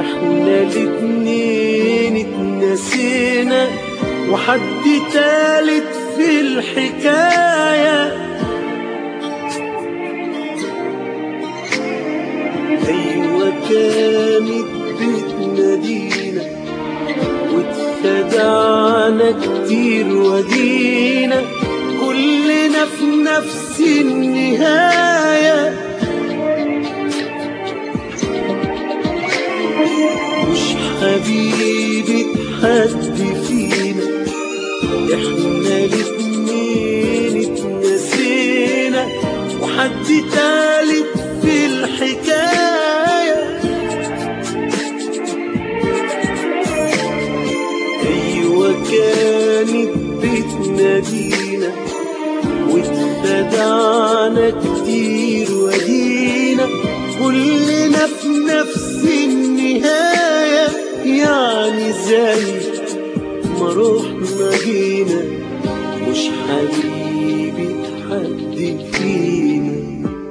احنا الاتنين اتنسينا وحد تالت في الحكاية أيوة كانت بتنادينا واتخدعنا كتير ودينا كلنا في نفس النهاية مش حبيبة حد فينا احنا الاتنين اتنسينا وحد تالت في الحكاية أيوة كانت بتنادينا واتخدعنا كتير ودينا كلنا في نفس النهاية يعني زي ما روحنا جينا مش حبيبة حد فينا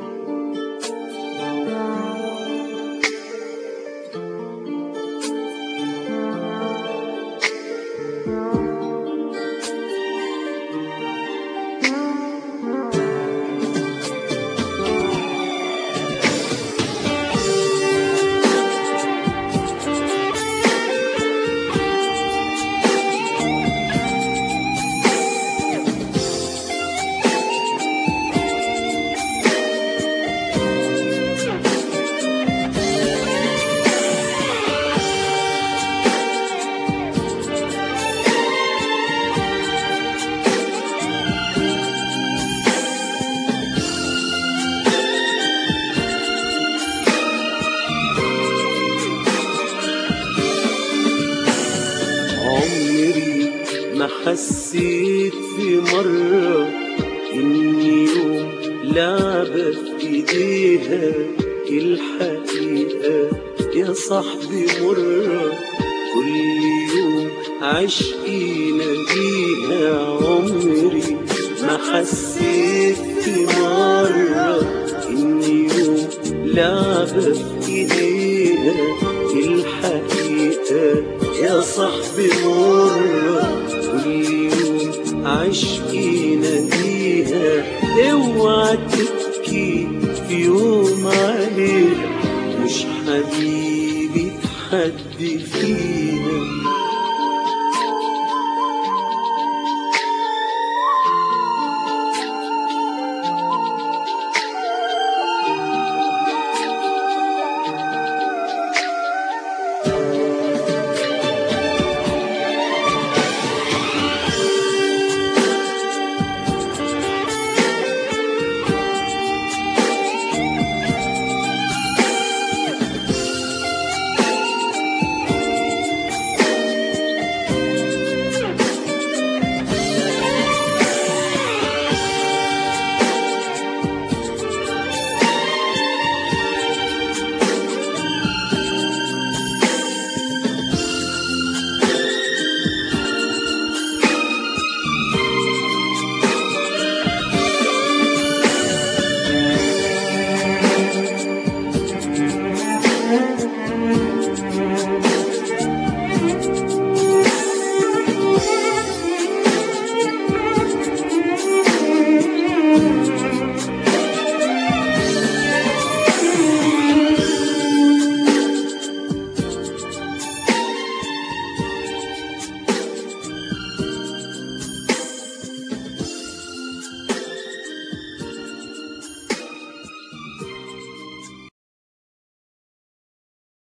عمري ما حسيت في مرة إني يوم لعبة في إيديها الحقيقة يا صاحبي مرة كل يوم عشقي ناديها عمري ما حسيت في مرة إني يوم لعبة في إيديها الحقيقة يا صاحبي مرة كل يوم عشقي ناديها اوعى تبكي في يوم عليها مش حبيبي حد فينا